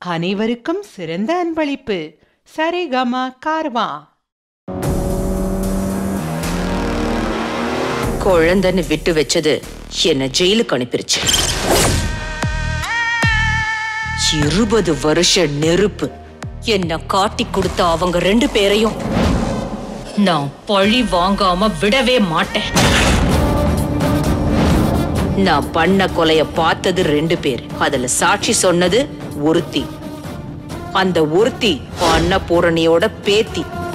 அனைவருக்கும் சிறந்த அன்பளிப்பு சரிகமா கார்வா குழந்தைன்னு விட்டு வச்சது என்ன ஜெயிலுக்கு அனுப்பிருச்சு இருபது வருஷ நெருப்பு என்ன காட்டி கொடுத்த அவங்க ரெண்டு பேரையும் நான் பழி வாங்காம விடவே மாட்டேன் நான் பண்ண கொலைய பார்த்தது ரெண்டு பேர் அதுல சாட்சி சொன்னது ஒருத்தி அந்த ஒருத்தி அன்னபூரணியோட பேத்தி